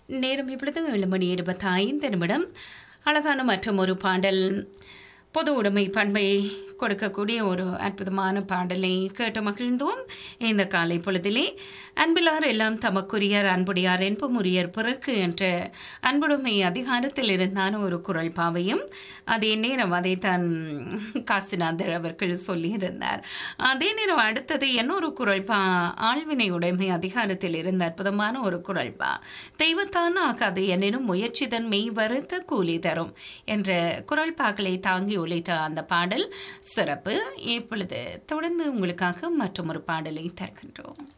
நேரம் இப்பொழுது ஏழு மணி இருபத்தி ஐந்து நிமிடம் அழகான மற்றும் ஒரு பாடல் பொது உடைமை பண்பை கொடுக்கக்கூடிய ஒரு அற்புதமான பாடலை கேட்டு மகிழ்ந்தோம் இந்த காலை பொழுதிலே அன்பிலார் எல்லாம் தமக்குரியர் அன்புடையார் என்பமுரியர் பிறர்க்கு என்ற அன்புடைமை அதிகாரத்தில் இருந்தான ஒரு குரல் பாவையும் அதே நேரம் அதை தான் காசிநாதர் அவர்கள் சொல்லியிருந்தார் அதே நேரம் அடுத்தது இன்னொரு குரல் பா ஆழ்வினை உடைமை அதிகாரத்தில் இருந்த அற்புதமான ஒரு குரல் பா தெய்வத்தான் ஆகாது எனினும் முயற்சிதன் மெய் வருத்த கூலி தரும் என்ற குரல் பாக்களை தாங்கி ஒலித்த அந்த பாடல் சிறப்பு இப்பொழுது தொடர்ந்து உங்களுக்காக மற்றும் ஒரு பாடலை தருகின்றோம்